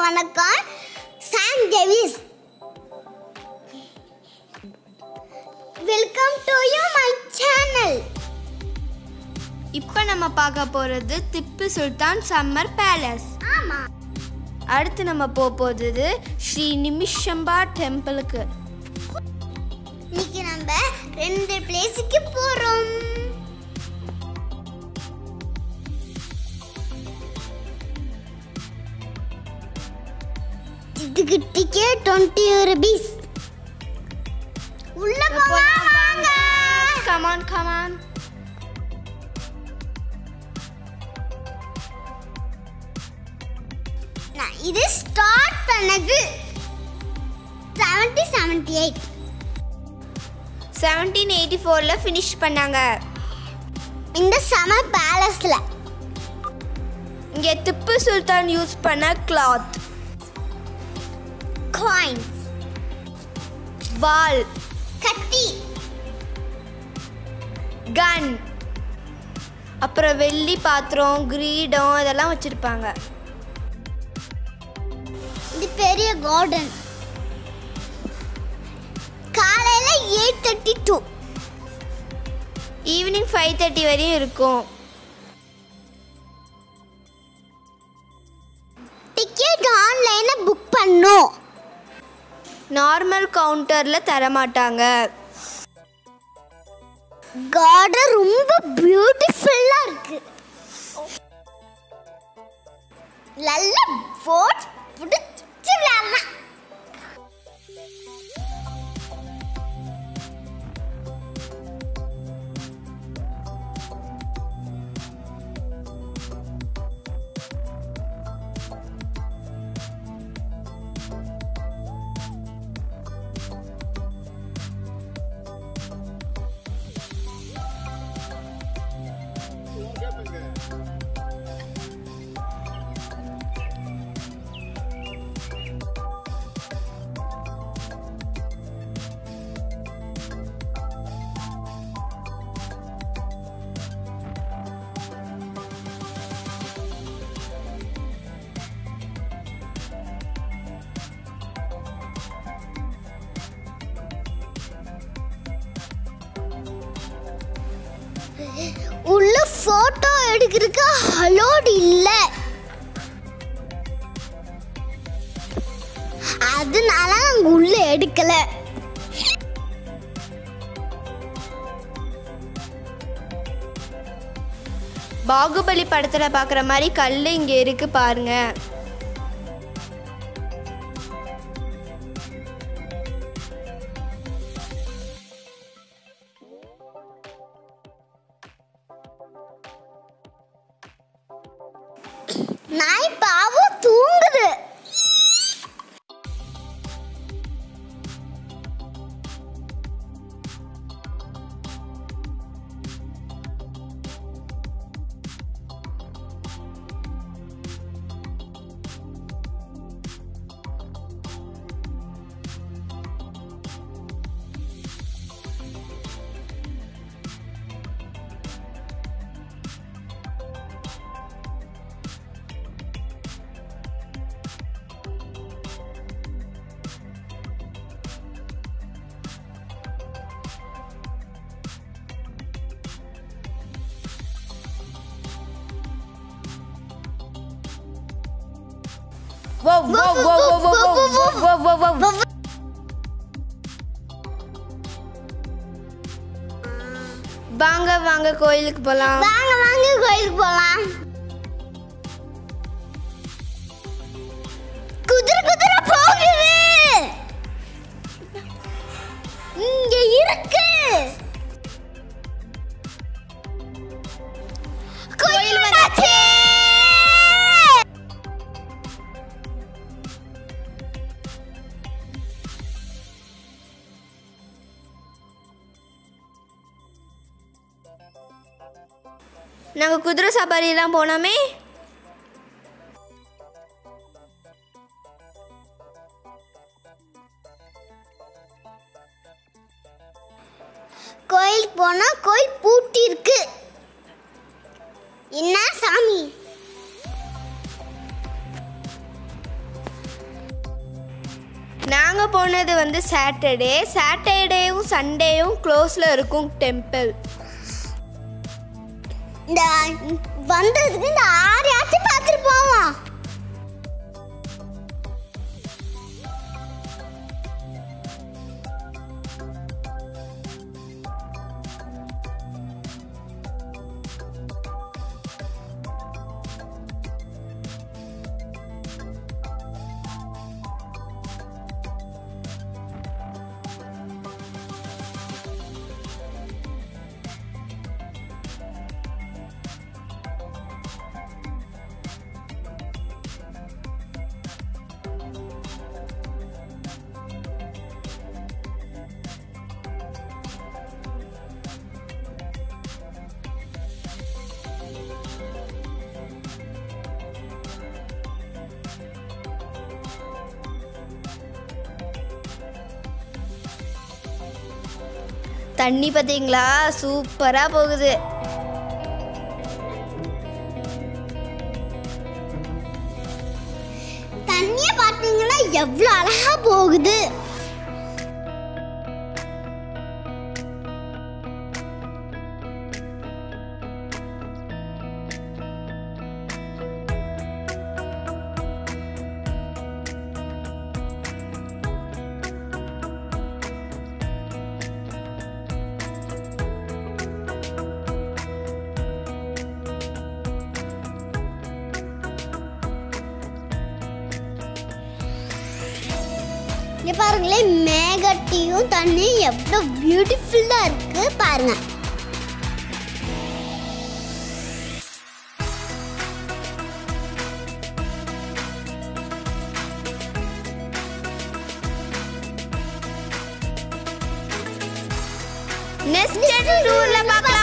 வணக்கம் Sam Davis welcome to you my channel இப்போ நம்ம பார்க்க போகிறது திப்பு சுல்தான் சம்மர் பேலஸ் ஆமா அடுத்து நம்ம போக போகிறது ஸ்ரீ நிமிஷம்பா டெம்பிளுக்கு இன்னைக்கு நம்ம ரெண்டு பிளேஸுக்கு போறோம் இதுக்கு டிக்கெட் டுவெண்ட்டி ருபீஸ் உள்ள போலாம் வாங்க கமான் கமான் நான் இது ஸ்டார்ட் பண்ணது seventy seventy eight seventeen eighty ஃபோரில் ஃபினிஷ் பண்ணாங்க இந்த சமர் பேலஸ்ல இங்கே திப்பு சுல்தான் யூஸ் பண்ண கிளாத் காயின்ஸ் வால் கத்தி கன் அப்புறம் வெள்ளி பாத்திரம் கிரீடம் இதெல்லாம் வச்சுருப்பாங்க இது பெரிய கார்டன் காலையில eight thirty to evening five thirty வரையும் இருக்கும் டிக்கெட் ஆன்லைன்ல புக் பண்ணும் நார்மல் கவுண்டரில் தரமாட்டாங்க கார்டன் ரொம்ப பியூட்டிஃபுல்லா இருக்கு நல்ல போட் பிடிச்சி விளையாடலாம் உள்ள போட்டோ எடுக்கிறதுக்கு அலோட் இல்ல அதனால அங்க உள்ள எடுக்கல பாகுபலி படத்தில் பார்க்குற மாதிரி கல் இங்கே இருக்கு பாருங்க நாய் பாவம் தூங்குது Whoa, whoa, whoa, whoa, whoa, whoa, whoa, whoa, whoa, whoa. வாங்க வாங்க கோயிலுக்கு போகலாம் வாங்க வாங்க கோயிலுக்கு போலாம் குதிரை குதிரை போகுது இங்க இருக்கு கோயில் வந்தாச்சு நாங்கள் குதிரை சவாரியெல்லாம் போனோமே கோயிலுக்கு போனா கோயில் பூட்டி இருக்கு என்ன சாமி நாங்கள் போனது வந்து சாட்டர்டே சாட்டர்டேவும் சண்டேயும் க்ளோஸில் இருக்கும் டெம்பிள் இந்த வந்ததுக்கு இந்த ஆறையாச்சும் பார்த்துட்டு போவோம் தண்ணி பார்த்தீங்களா சூப்பராக போகுது தண்ணியை பார்த்தீங்கன்னா எவ்வளோ அழகா போகுது இங்க பாருங்களேன் மேகட்டியும் தண்ணியும் எவ்வளோ பியூட்டிஃபுல்லா இருக்கு பாருங்க நெக்ஸ்ட் டூரில் பார்க்கலாம்